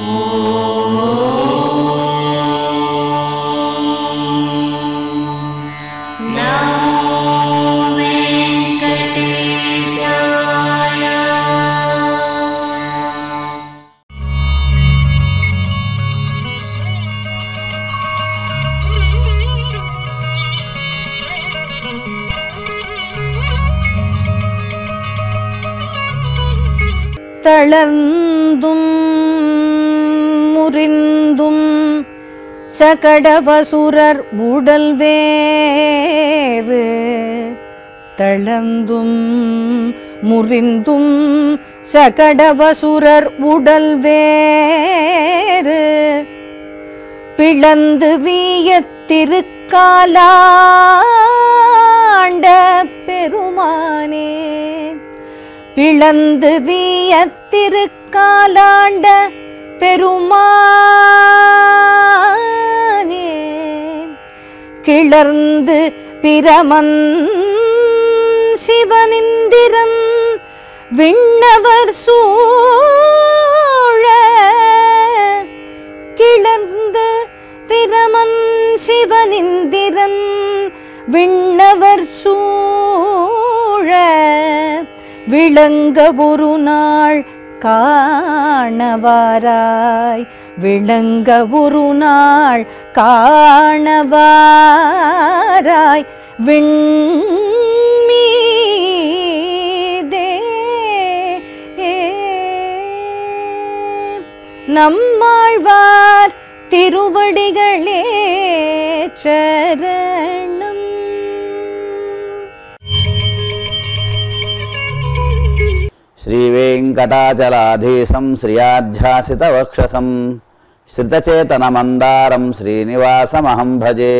தளர்ந்தும் முறிந்தும் சகடவசுரர் உடல் வேறு தளர்ந்தும் முறிந்தும் சகடவசுரர் உடல் வேறு பிளந்து வீயத்திருக்காலாண்ட பெருமானே பிளந்து வீயத்திருக்காலாண்ட பெருமானே கிளர்ந்து பிரமன் சிவனிந்திரன் விண்ணவர் சூழ கிளர்ந்து பிரமன் சிவனிந்திரன் விண்ணவர் சூழ விளங்க ஒரு நாள் காணவாராய் விளங்க ஒரு நாள் காணவாராய் விண்மீதே நம்மாழ்வார் திருவடிகளே சரணம் శ్రీవేంకటాచలాధీశం శ్రియాధ్యాసితవక్షసం శ్రితచేతనమందారం శ్రీనివాసమహం భజే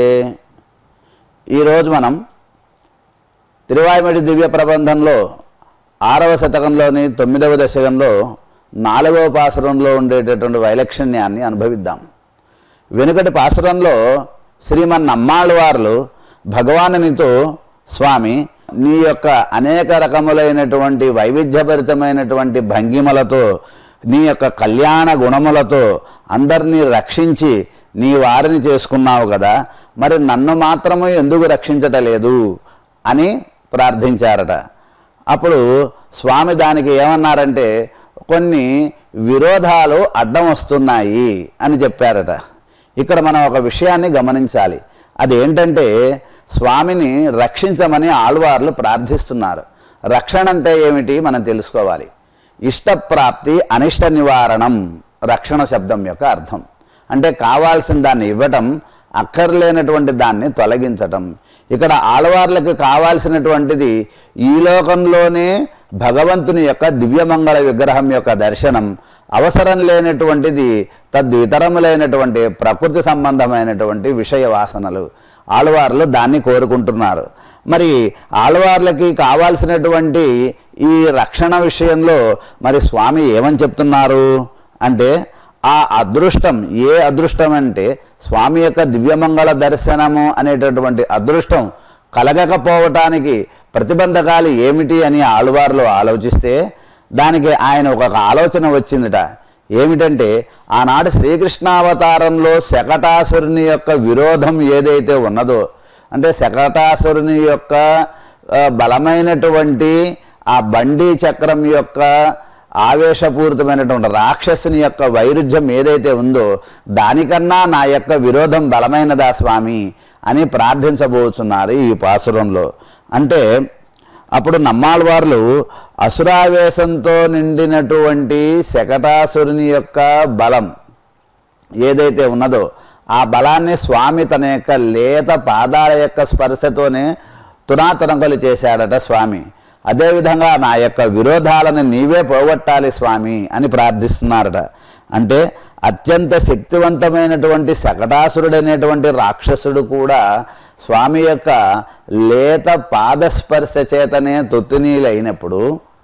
ఈరోజు మనం తిరువాయిమడి దివ్య ప్రబంధంలో ఆరవ శతకంలోని తొమ్మిదవ దశకంలో నాలుగవ పాసురంలో ఉండేటటువంటి వైలక్షణ్యాన్ని అనుభవిద్దాం వెనుకటి పాసురంలో శ్రీమన్నమ్మాళ్ళ వార్లు భగవానునితో స్వామి నీ యొక్క అనేక రకములైనటువంటి వైవిధ్యభరితమైనటువంటి భంగిమలతో నీ యొక్క కళ్యాణ గుణములతో అందరినీ రక్షించి నీ వారిని చేసుకున్నావు కదా మరి నన్ను మాత్రమే ఎందుకు రక్షించటలేదు అని ప్రార్థించారట అప్పుడు స్వామి దానికి ఏమన్నారంటే కొన్ని విరోధాలు అడ్డం వస్తున్నాయి అని చెప్పారట ఇక్కడ మనం ఒక విషయాన్ని గమనించాలి అదేంటంటే స్వామిని రక్షించమని ఆళ్వార్లు ప్రార్థిస్తున్నారు రక్షణ అంటే ఏమిటి మనం తెలుసుకోవాలి ఇష్టప్రాప్తి అనిష్ట నివారణం రక్షణ శబ్దం యొక్క అర్థం అంటే కావాల్సిన దాన్ని ఇవ్వటం అక్కర్లేనటువంటి దాన్ని తొలగించటం ఇక్కడ ఆడవార్లకు కావాల్సినటువంటిది ఈ లోకంలోనే భగవంతుని యొక్క దివ్యమంగళ విగ్రహం యొక్క దర్శనం అవసరం లేనటువంటిది తద్వితరములైనటువంటి ప్రకృతి సంబంధమైనటువంటి విషయ వాసనలు ఆళ్వార్లు దాన్ని కోరుకుంటున్నారు మరి ఆళ్వార్లకి కావాల్సినటువంటి ఈ రక్షణ విషయంలో మరి స్వామి ఏమని చెప్తున్నారు అంటే ఆ అదృష్టం ఏ అదృష్టం అంటే స్వామి యొక్క దివ్యమంగళ దర్శనము అనేటటువంటి అదృష్టం కలగకపోవటానికి ప్రతిబంధకాలు ఏమిటి అని ఆళ్వార్లు ఆలోచిస్తే దానికి ఆయన ఒక ఆలోచన వచ్చిందట ఏమిటంటే ఆనాడు శ్రీకృష్ణావతారంలో శకటాసురుని యొక్క విరోధం ఏదైతే ఉన్నదో అంటే శకటాసురుని యొక్క ఆ, బలమైనటువంటి ఆ బండి చక్రం యొక్క ఆవేశపూరితమైనటువంటి రాక్షసుని యొక్క వైరుధ్యం ఏదైతే ఉందో దానికన్నా నా యొక్క విరోధం బలమైనదా స్వామి అని ప్రార్థించబోతున్నారు ఈ పాసురంలో అంటే అప్పుడు నమ్మాళ్ళవార్లు అసురావేశంతో నిండినటువంటి శకటాసురుని యొక్క బలం ఏదైతే ఉన్నదో ఆ బలాన్ని స్వామి తన యొక్క లేత పాదాల యొక్క స్పర్శతోనే తునాతునకలు చేశాడట స్వామి అదేవిధంగా నా యొక్క విరోధాలను నీవే పోగొట్టాలి స్వామి అని ప్రార్థిస్తున్నారట అంటే అత్యంత శక్తివంతమైనటువంటి శకటాసురుడనేటువంటి రాక్షసుడు కూడా స్వామి యొక్క లేత పాదస్పర్శ చేతనే తొత్తునీలైనప్పుడు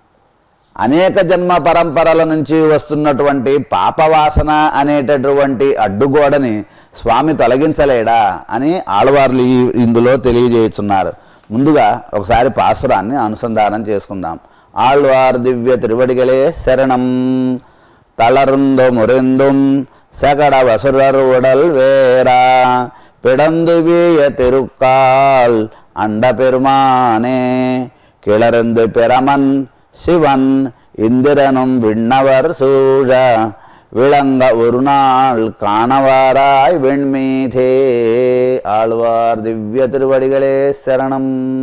అనేక జన్మ పరంపరల నుంచి వస్తున్నటువంటి పాపవాసన అనేటటువంటి అడ్డుగోడని స్వామి తొలగించలేడా అని ఆళ్వార్లు ఈ ఇందులో తెలియజేస్తున్నారు ముందుగా ఒకసారి పాసురాన్ని అనుసంధానం చేసుకుందాం ఆళ్వార్ దివ్య తిరువడిగలే శరణం தளர்ந்து முறிந்தும் சகட வசுரர் உடல் வேரா பிடந்து வீய திருக்கால் அண்ட பெருமானே கிளர்ந்து பிரமன் சிவன் இந்திரனும் விண்ணவர் சூழ விளங்க ஒரு நாள் காணவாராய் வெண்மீதே ఆళ్వార్ దివ్య తిరువడిగలే శరణం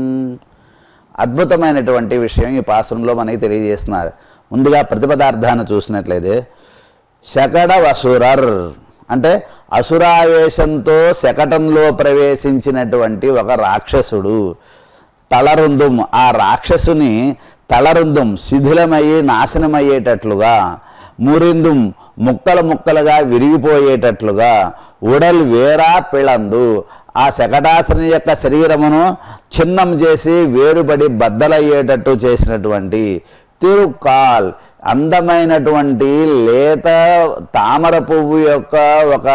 అద్భుతమైనటువంటి విషయం ఈ పాసంలో మనకి తెలియజేస్తున్నారు ముందుగా ప్రతిపదార్థాన్ని చూసినట్లయితే శకడ వసురర్ అంటే అసురావేశంతో శకటంలో ప్రవేశించినటువంటి ఒక రాక్షసుడు తలరుందుం ఆ రాక్షసుని తలరుందుం శిథిలమయ్యి నాశనమయ్యేటట్లుగా మురిందుం ముక్కలు ముక్కలుగా విరిగిపోయేటట్లుగా ఉడల్ వేరా పిళందు ఆ శకటాసుని యొక్క శరీరమును చిన్నం చేసి వేరుపడి బద్దలయ్యేటట్టు చేసినటువంటి తిరుకాల్ అందమైనటువంటి లేత తామర పువ్వు యొక్క ఒక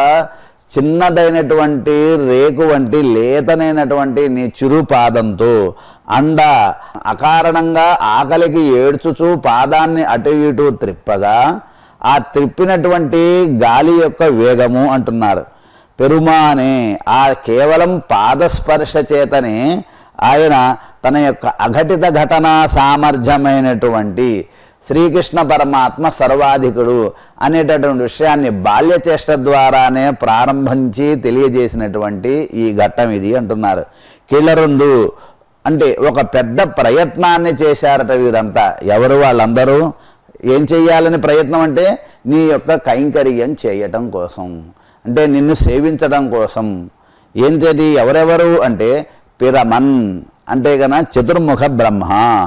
చిన్నదైనటువంటి రేకు వంటి లేతనైనటువంటి నీ చిరు పాదంతో అండ అకారణంగా ఆకలికి ఏడ్చుచూ పాదాన్ని అటు ఇటు త్రిప్పగా ఆ త్రిప్పినటువంటి గాలి యొక్క వేగము అంటున్నారు పెరుమానే ఆ కేవలం పాదస్పర్శ చేతనే ఆయన తన యొక్క అఘటిత ఘటనా సామర్థ్యమైనటువంటి శ్రీకృష్ణ పరమాత్మ సర్వాధికుడు అనేటటువంటి విషయాన్ని బాల్యచేష్ట ద్వారానే ప్రారంభించి తెలియజేసినటువంటి ఈ ఘట్టం ఇది అంటున్నారు కీళ్ళరుందు అంటే ఒక పెద్ద ప్రయత్నాన్ని చేశారట వీరంతా ఎవరు వాళ్ళందరూ ఏం చెయ్యాలని ప్రయత్నం అంటే నీ యొక్క కైంకర్యం చేయటం కోసం అంటే నిన్ను సేవించడం కోసం ఏం చేతి ఎవరెవరు అంటే పిరమన్ అంటే గన చతుర్ముఖ బ్రహ్మ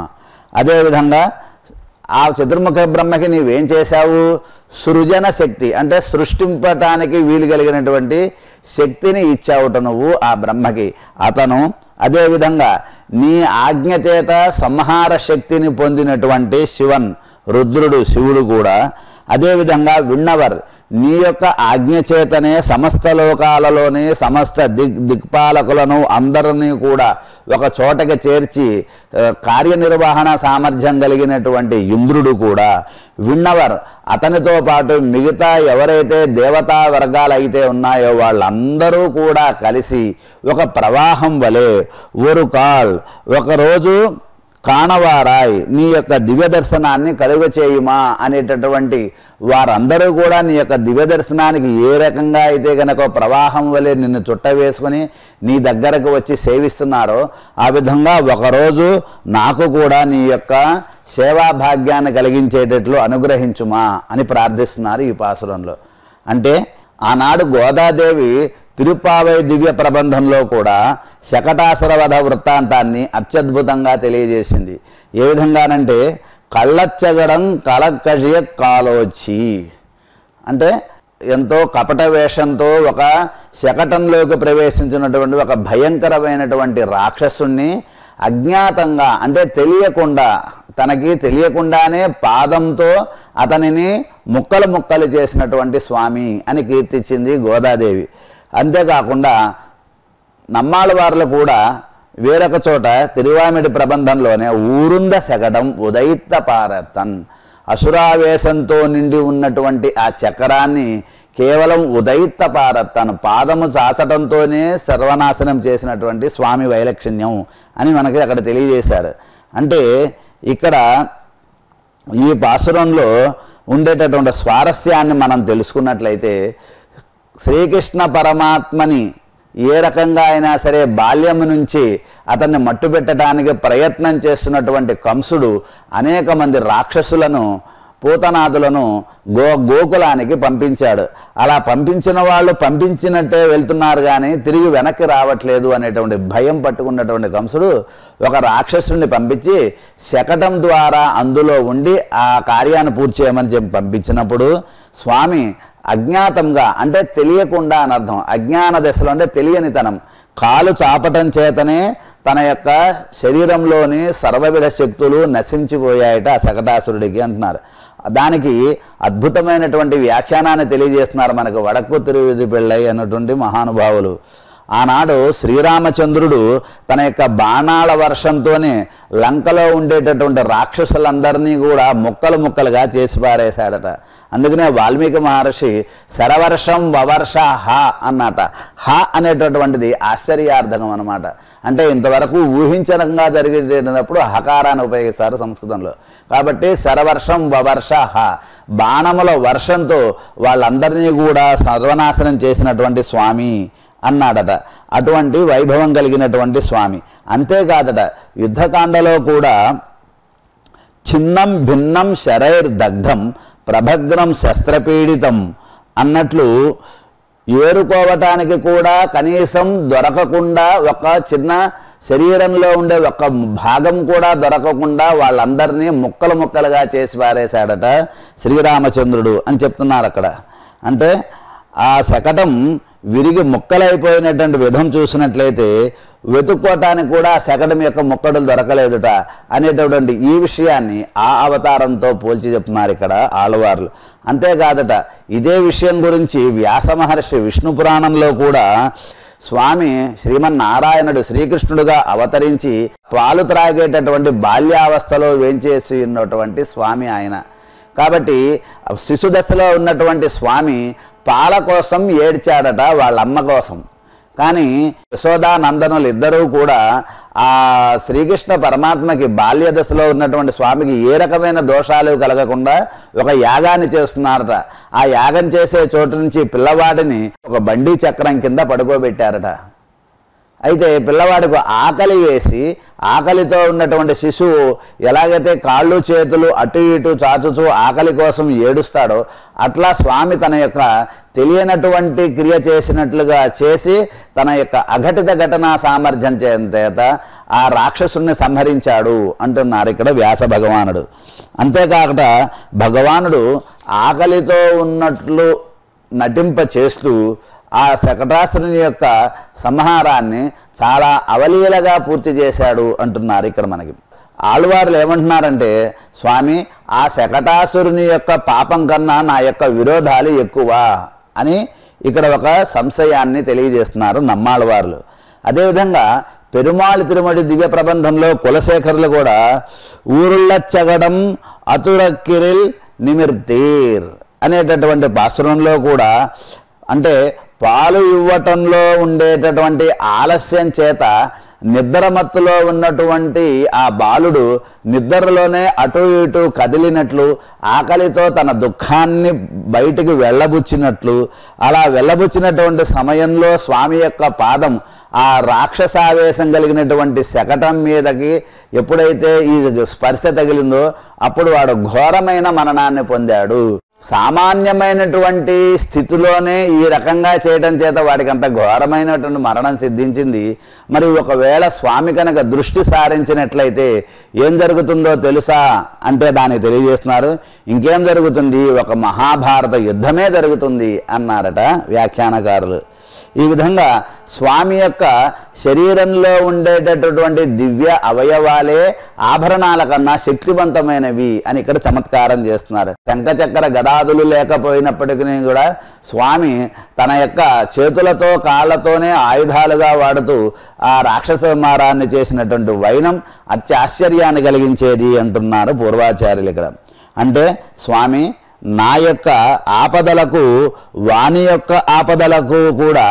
అదేవిధంగా ఆ చతుర్ముఖ బ్రహ్మకి నీవేం చేశావు సృజన శక్తి అంటే సృష్టింపటానికి వీలు కలిగినటువంటి శక్తిని ఇచ్చావుట నువ్వు ఆ బ్రహ్మకి అతను అదేవిధంగా నీ ఆజ్ఞ చేత సంహార శక్తిని పొందినటువంటి శివన్ రుద్రుడు శివుడు కూడా అదేవిధంగా విన్నవర్ నీ యొక్క ఆజ్ఞ చేతనే సమస్త లోకాలలోని సమస్త దిక్ దిక్పాలకులను అందరినీ కూడా ఒక చోటకి చేర్చి ఆ, కార్యనిర్వహణ సామర్థ్యం కలిగినటువంటి ఇంద్రుడు కూడా విన్నవర్ అతనితో పాటు మిగతా ఎవరైతే దేవతా వర్గాలు అయితే ఉన్నాయో వాళ్ళందరూ కూడా కలిసి ఒక ప్రవాహం వలె ఒక కాల్ ఒకరోజు కాణవారాయ్ నీ యొక్క దివ్య దర్శనాన్ని కలుగ చేయుమా అనేటటువంటి వారందరూ కూడా నీ యొక్క దివ్య దర్శనానికి ఏ రకంగా అయితే గనక ప్రవాహం వలె నిన్ను చుట్ట వేసుకుని నీ దగ్గరకు వచ్చి సేవిస్తున్నారో ఆ విధంగా ఒకరోజు నాకు కూడా నీ యొక్క సేవా భాగ్యాన్ని కలిగించేటట్లు అనుగ్రహించుమా అని ప్రార్థిస్తున్నారు ఈ పాసురంలో అంటే ఆనాడు గోదాదేవి తిరుప్పావై దివ్య ప్రబంధంలో కూడా శకటాసుర వధ వృత్తాంతాన్ని అత్యద్భుతంగా తెలియజేసింది ఏ విధంగానంటే కళ్ళచ్చగడం కలకషియ కాలోచి అంటే ఎంతో కపట వేషంతో ఒక శకటంలోకి ప్రవేశించినటువంటి ఒక భయంకరమైనటువంటి రాక్షసుణ్ణి అజ్ఞాతంగా అంటే తెలియకుండా తనకి తెలియకుండానే పాదంతో అతనిని ముక్కలు ముక్కలు చేసినటువంటి స్వామి అని కీర్తించింది గోదాదేవి అంతేకాకుండా నమ్మాళ్ళ వార్లు కూడా వేరొక చోట తిరువామిడి ప్రబంధంలోనే ఊరుంద శకటం ఉదయిత్త పారతన్ అసురావేశంతో నిండి ఉన్నటువంటి ఆ చక్రాన్ని కేవలం ఉదయిత్త పారత్తన్ పాదము చాచటంతోనే సర్వనాశనం చేసినటువంటి స్వామి వైలక్షణ్యం అని మనకి అక్కడ తెలియజేశారు అంటే ఇక్కడ ఈ పాసురంలో ఉండేటటువంటి స్వారస్యాన్ని మనం తెలుసుకున్నట్లయితే శ్రీకృష్ణ పరమాత్మని ఏ రకంగా అయినా సరే బాల్యం నుంచి అతన్ని మట్టుబెట్టడానికి ప్రయత్నం చేస్తున్నటువంటి కంసుడు అనేక మంది రాక్షసులను పూతనాథులను గో గోకులానికి పంపించాడు అలా పంపించిన వాళ్ళు పంపించినట్టే వెళ్తున్నారు కానీ తిరిగి వెనక్కి రావట్లేదు అనేటువంటి భయం పట్టుకున్నటువంటి కంసుడు ఒక రాక్షసుడిని పంపించి శకటం ద్వారా అందులో ఉండి ఆ కార్యాన్ని పూర్తి చేయమని చెప్పి పంపించినప్పుడు స్వామి అజ్ఞాతంగా అంటే తెలియకుండా అని అర్థం అజ్ఞాన దశలో అంటే తెలియనితనం కాలు చాపటం చేతనే తన యొక్క శరీరంలోని సర్వవిధ శక్తులు నశించిపోయాయట ఆ శకటాసురుడికి అంటున్నారు దానికి అద్భుతమైనటువంటి వ్యాఖ్యానాన్ని తెలియజేస్తున్నారు మనకు వడకు తిరువిధి పెళ్ళై అన్నటువంటి మహానుభావులు ఆనాడు శ్రీరామచంద్రుడు తన యొక్క బాణాల వర్షంతోనే లంకలో ఉండేటటువంటి రాక్షసులందరినీ కూడా ముక్కలు ముక్కలుగా చేసి పారేశాడట అందుకనే వాల్మీకి మహర్షి శరవర్షం వవర్ష హ అన్నట హ అనేటటువంటిది ఆశ్చర్యార్థకం అనమాట అంటే ఇంతవరకు ఊహించనంగా జరిగేటప్పుడు హకారాన్ని ఉపయోగిస్తారు సంస్కృతంలో కాబట్టి శరవర్షం వవర్ష హ బాణముల వర్షంతో వాళ్ళందరినీ కూడా సర్వనాశనం చేసినటువంటి స్వామి అన్నాడట అటువంటి వైభవం కలిగినటువంటి స్వామి అంతేకాదట యుద్ధకాండలో కూడా చిన్నం భిన్నం శరైర్దగ్ధం ప్రభగ్నం శస్త్రపీడితం అన్నట్లు ఏరుకోవటానికి కూడా కనీసం దొరకకుండా ఒక చిన్న శరీరంలో ఉండే ఒక భాగం కూడా దొరకకుండా వాళ్ళందరినీ ముక్కలు ముక్కలుగా చేసి పారేశాడట శ్రీరామచంద్రుడు అని చెప్తున్నారు అక్కడ అంటే ఆ శకటం విరిగి ముక్కలైపోయినటువంటి విధం చూసినట్లయితే వెతుక్కోవటానికి కూడా ఆ శకటం యొక్క ముక్కడులు దొరకలేదుట అనేటటువంటి ఈ విషయాన్ని ఆ అవతారంతో పోల్చి చెప్తున్నారు ఇక్కడ ఆళ్వార్లు అంతేకాదట ఇదే విషయం గురించి వ్యాస మహర్షి విష్ణు పురాణంలో కూడా స్వామి శ్రీమన్నారాయణుడు శ్రీకృష్ణుడుగా అవతరించి పాలు త్రాగేటటువంటి బాల్యావస్థలో వేంచేసి ఉన్నటువంటి స్వామి ఆయన కాబట్టి శిశు దశలో ఉన్నటువంటి స్వామి పాల కోసం ఏడ్చాడట వాళ్ళ అమ్మ కోసం కానీ యశోదా నందనులు ఇద్దరూ కూడా ఆ శ్రీకృష్ణ పరమాత్మకి బాల్య దశలో ఉన్నటువంటి స్వామికి ఏ రకమైన దోషాలు కలగకుండా ఒక యాగాన్ని చేస్తున్నారట ఆ యాగం చేసే చోటు నుంచి పిల్లవాడిని ఒక బండి చక్రం కింద పడుకోబెట్టారట అయితే పిల్లవాడికి ఆకలి వేసి ఆకలితో ఉన్నటువంటి శిశువు ఎలాగైతే కాళ్ళు చేతులు అటు ఇటు చాచుచూ ఆకలి కోసం ఏడుస్తాడో అట్లా స్వామి తన యొక్క తెలియనటువంటి క్రియ చేసినట్లుగా చేసి తన యొక్క అఘటిత ఘటనా సామర్థ్యం చేత ఆ రాక్షసుని సంహరించాడు అంటున్నారు ఇక్కడ వ్యాస భగవానుడు అంతేకాకుండా భగవానుడు ఆకలితో ఉన్నట్లు నటింప చేస్తూ ఆ శకటాసురుని యొక్క సంహారాన్ని చాలా అవలీలగా పూర్తి చేశాడు అంటున్నారు ఇక్కడ మనకి ఆళ్వార్లు ఏమంటున్నారంటే స్వామి ఆ శకటాసురుని యొక్క పాపం కన్నా నా యొక్క విరోధాలు ఎక్కువ అని ఇక్కడ ఒక సంశయాన్ని తెలియజేస్తున్నారు నమ్మాళ్ళవార్లు అదేవిధంగా పెరుమాళ్ తిరుమడి దివ్య ప్రబంధంలో కులశేఖరులు కూడా ఊరుళ్ళచ్చగడం అతురక్కిరిల్ నిమిర్తీర్ అనేటటువంటి భాషణంలో కూడా అంటే పాలు ఇవ్వటంలో ఉండేటటువంటి ఆలస్యం చేత నిద్రమత్తులో ఉన్నటువంటి ఆ బాలుడు నిద్రలోనే అటు ఇటు కదిలినట్లు ఆకలితో తన దుఃఖాన్ని బయటికి వెళ్ళబుచ్చినట్లు అలా వెళ్ళబుచ్చినటువంటి సమయంలో స్వామి యొక్క పాదం ఆ రాక్షసావేశం కలిగినటువంటి శకటం మీదకి ఎప్పుడైతే ఈ స్పర్శ తగిలిందో అప్పుడు వాడు ఘోరమైన మరణాన్ని పొందాడు సామాన్యమైనటువంటి స్థితిలోనే ఈ రకంగా చేయడం చేత వాడికి అంత ఘోరమైనటువంటి మరణం సిద్ధించింది మరి ఒకవేళ స్వామి కనుక దృష్టి సారించినట్లయితే ఏం జరుగుతుందో తెలుసా అంటే దానికి తెలియజేస్తున్నారు ఇంకేం జరుగుతుంది ఒక మహాభారత యుద్ధమే జరుగుతుంది అన్నారట వ్యాఖ్యానకారులు ఈ విధంగా స్వామి యొక్క శరీరంలో ఉండేటటువంటి దివ్య అవయవాలే ఆభరణాల కన్నా శక్తివంతమైనవి అని ఇక్కడ చమత్కారం చేస్తున్నారు శంఖచక్ర గదాదులు లేకపోయినప్పటికీ కూడా స్వామి తన యొక్క చేతులతో కాళ్ళతోనే ఆయుధాలుగా వాడుతూ ఆ రాక్షస సంహారాన్ని చేసినటువంటి వైనం అత్యాశ్చర్యాన్ని కలిగించేది అంటున్నారు పూర్వాచార్యులు ఇక్కడ అంటే స్వామి నా యొక్క ఆపదలకు వాని యొక్క ఆపదలకు కూడా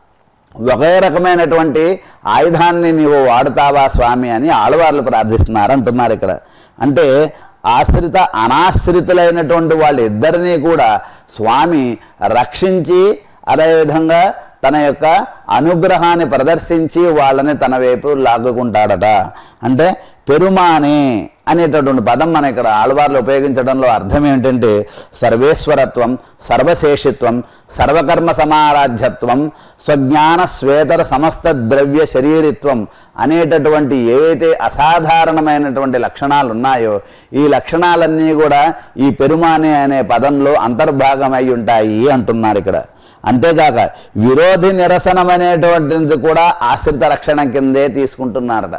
ఒకే రకమైనటువంటి ఆయుధాన్ని నీవు వాడుతావా స్వామి అని ఆడవార్లు ప్రార్థిస్తున్నారు అంటున్నారు ఇక్కడ అంటే ఆశ్రిత అనాశ్రితులైనటువంటి వాళ్ళిద్దరినీ కూడా స్వామి రక్షించి అదేవిధంగా తన యొక్క అనుగ్రహాన్ని ప్రదర్శించి వాళ్ళని తన వైపు లాగుకుంటాడట అంటే పెరుమానే అనేటటువంటి పదం మన ఇక్కడ ఆళ్వార్లు ఉపయోగించడంలో అర్థం ఏంటంటే సర్వేశ్వరత్వం సర్వశేషిత్వం సర్వకర్మ సమారాధ్యత్వం స్వజ్ఞాన శ్వేతర సమస్త ద్రవ్య శరీరిత్వం అనేటటువంటి ఏవైతే అసాధారణమైనటువంటి లక్షణాలు ఉన్నాయో ఈ లక్షణాలన్నీ కూడా ఈ పెరుమానే అనే పదంలో అంతర్భాగమై ఉంటాయి అంటున్నారు ఇక్కడ అంతేకాక విరోధి నిరసనం అనేటువంటిది కూడా ఆశ్రిత రక్షణ కిందే తీసుకుంటున్నారట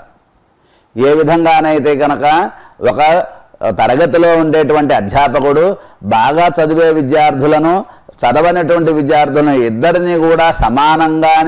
ఏ విధంగానైతే కనుక ఒక తరగతిలో ఉండేటువంటి అధ్యాపకుడు బాగా చదివే విద్యార్థులను చదవనటువంటి విద్యార్థులను ఇద్దరిని కూడా సమానంగానే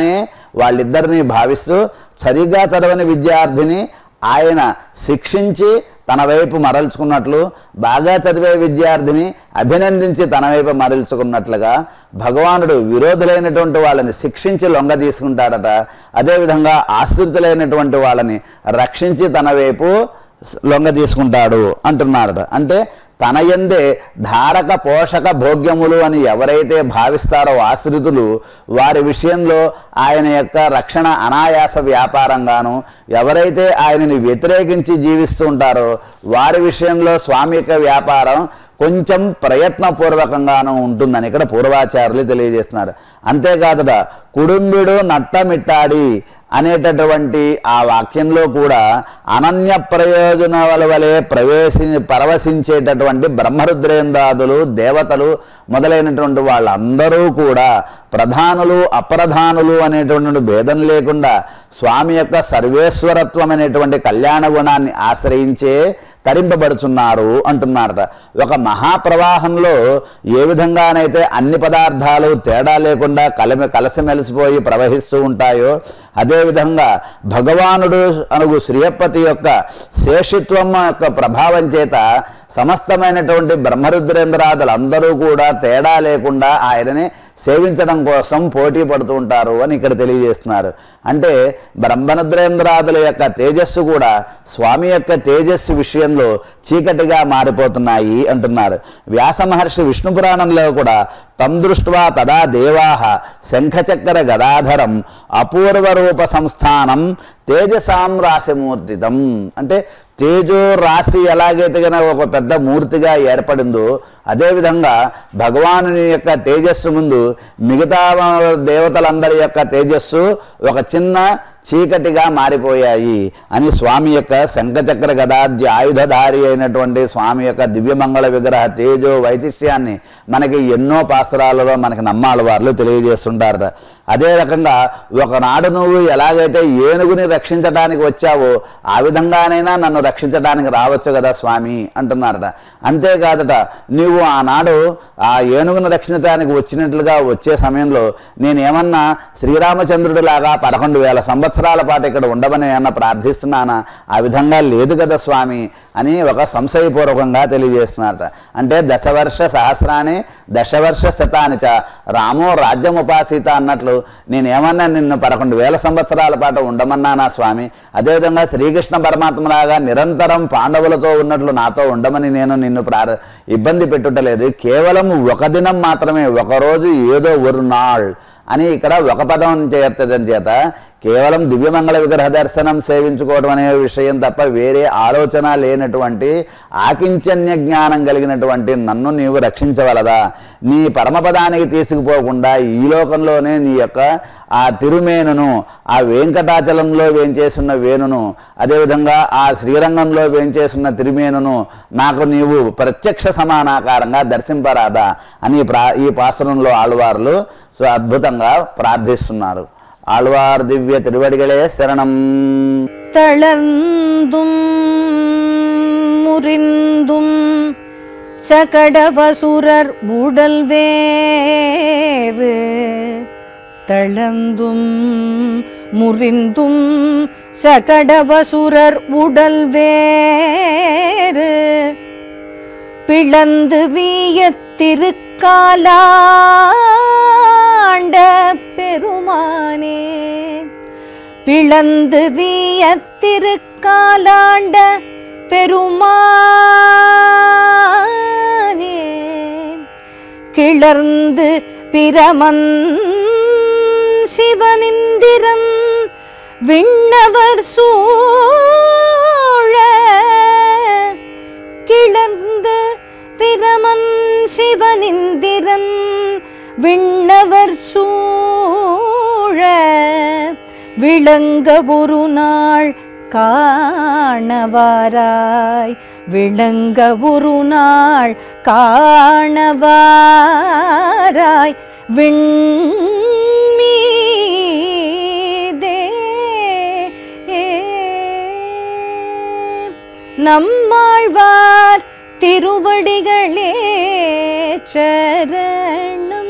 వాళ్ళిద్దరిని భావిస్తూ సరిగ్గా చదవని విద్యార్థిని ఆయన శిక్షించి తన వైపు మరల్చుకున్నట్లు బాగా చదివే విద్యార్థిని అభినందించి తన వైపు మరల్చుకున్నట్లుగా భగవానుడు విరోధులైనటువంటి వాళ్ళని శిక్షించి లొంగ తీసుకుంటాడట అదేవిధంగా ఆశ్రితులైనటువంటి వాళ్ళని రక్షించి తన వైపు లొంగ తీసుకుంటాడు అంటున్నాడట అంటే తన యందే ధారక పోషక భోగ్యములు అని ఎవరైతే భావిస్తారో ఆశ్రితులు వారి విషయంలో ఆయన యొక్క రక్షణ అనాయాస వ్యాపారంగాను ఎవరైతే ఆయనని వ్యతిరేకించి జీవిస్తూ ఉంటారో వారి విషయంలో స్వామి యొక్క వ్యాపారం కొంచెం ప్రయత్నపూర్వకంగాను ఉంటుందని ఇక్కడ పూర్వాచార్యులు తెలియజేస్తున్నారు అంతేకాదుట కుడుంబిడు నట్టమిట్టాడి అనేటటువంటి ఆ వాక్యంలో కూడా అనన్య ప్రయోజనాల వలె ప్రవేశి పరవశించేటటువంటి బ్రహ్మరుద్రేంద్రాదులు దేవతలు మొదలైనటువంటి వాళ్ళందరూ కూడా ప్రధానులు అప్రధానులు అనేటువంటి భేదం లేకుండా స్వామి యొక్క సర్వేశ్వరత్వం అనేటువంటి కళ్యాణ గుణాన్ని ఆశ్రయించే తరింపబడుచున్నారు అంటున్నారట ఒక మహాప్రవాహంలో ఏ విధంగానైతే అన్ని పదార్థాలు తేడా లేకుండా కలమి కలసిమెలిసిపోయి ప్రవహిస్తూ ఉంటాయో అదేవిధంగా భగవానుడు అనుగు శ్రీయపతి యొక్క శేషిత్వం యొక్క ప్రభావం చేత సమస్తమైనటువంటి బ్రహ్మరుద్రేంద్రాదులు అందరూ కూడా తేడా లేకుండా ఆయనని సేవించడం కోసం పోటీ పడుతూ ఉంటారు అని ఇక్కడ తెలియజేస్తున్నారు అంటే బ్రహ్మరుద్రేంద్రాదుల యొక్క తేజస్సు కూడా స్వామి యొక్క తేజస్సు విషయంలో చీకటిగా మారిపోతున్నాయి అంటున్నారు వ్యాస మహర్షి విష్ణు పురాణంలో కూడా తం దృష్ట్వా తదా దేవాహ శంఖచక్ర గదాధరం అపూర్వ రూప సంస్థానం తేజసాం రాశిమూర్తితం అంటే తేజో రాశి ఎలాగైతే కనుక ఒక పెద్ద మూర్తిగా ఏర్పడిందో అదేవిధంగా భగవానుని యొక్క తేజస్సు ముందు మిగతా దేవతలందరి యొక్క తేజస్సు ఒక చిన్న చీకటిగా మారిపోయాయి అని స్వామి యొక్క శంఖచక్ర గదాద్య ఆయుధధారి అయినటువంటి స్వామి యొక్క దివ్యమంగళ విగ్రహ తేజో వైశిష్ట్యాన్ని మనకి ఎన్నో పాసురాలలో మనకి నమ్మాలి వారు తెలియజేస్తుంటారట అదే రకంగా ఒకనాడు నువ్వు ఎలాగైతే ఏనుగుని రక్షించడానికి వచ్చావో ఆ విధంగానైనా నన్ను రక్షించడానికి రావచ్చు కదా స్వామి అంటున్నారట అంతేకాదట నీవు ఆనాడు ఆ ఏనుగును రక్షించడానికి వచ్చినట్లుగా వచ్చే సమయంలో నేనేమన్నా శ్రీరామచంద్రుడు లాగా పదకొండు వేల సంవత్సరాల పాటు ఇక్కడ ఉండమని ఏమన్నా ప్రార్థిస్తున్నానా ఆ విధంగా లేదు కదా స్వామి అని ఒక సంశయపూర్వకంగా తెలియజేస్తున్నారట అంటే దశవర్ష సహస్రాన్ని దశవర్ష శతాని చ రామో రాజ్యముపాసీత అన్నట్లు నేనేమన్నా నిన్ను పదకొండు వేల సంవత్సరాల పాటు ఉండమన్నానా స్వామి అదేవిధంగా శ్రీకృష్ణ పరమాత్మలాగా నిరంతరం పాండవులతో ఉన్నట్లు నాతో ఉండమని నేను నిన్ను ప్రార ఇబ్బంది పెట్టుటలేదు కేవలం ఒక దినం మాత్రమే ఒకరోజు ఏదో ఒక నాள் అని ఇక్కడ ఒక పదం చేర్చడం చేత కేవలం దివ్యమంగళ విగ్రహ దర్శనం సేవించుకోవడం అనే విషయం తప్ప వేరే ఆలోచన లేనటువంటి ఆకించన్య జ్ఞానం కలిగినటువంటి నన్ను నీవు రక్షించవలదా నీ పరమపదానికి తీసుకుపోకుండా ఈ లోకంలోనే నీ యొక్క ఆ తిరుమేనును ఆ వెంకటాచలంలో వేంచేసున్న వేణును అదేవిధంగా ఆ శ్రీరంగంలో వేంచేసున్న తిరుమేనును నాకు నీవు ప్రత్యక్ష సమానాకారంగా దర్శింపరాదా అని ప్రా ఈ పాసురంలో ఆళ్వార్లు సో అద్భుతంగా ప్రార్థిస్తున్నారు ఆళ్వార్ దివ్య తిరువడిగలే శరణం தளர்ந்தும் முறிந்தும் சகடவசுரர் உடல் வேறு தளர்ந்தும் முறிந்தும் சகடவசுரர் உடல் வேறு பிளந்து வீயத்திருக்காலாண்ட பெருமானே பிளந்து வீயத்திருக்காலாண்ட பெருமானே கிளர்ந்து பிரமன் சிவனிந்திரன் விண்ணவர் சூழ கிளர்ந்து பிரமன் சிவனிந்திரன் விண்ணவர் சூழ விளங்க ஒரு நாள் காணவாராய் விளங்க ஒரு நாள் காணவாராய் விண்மீதே நம்மாழ்வார் திருவடிகளே சரணம்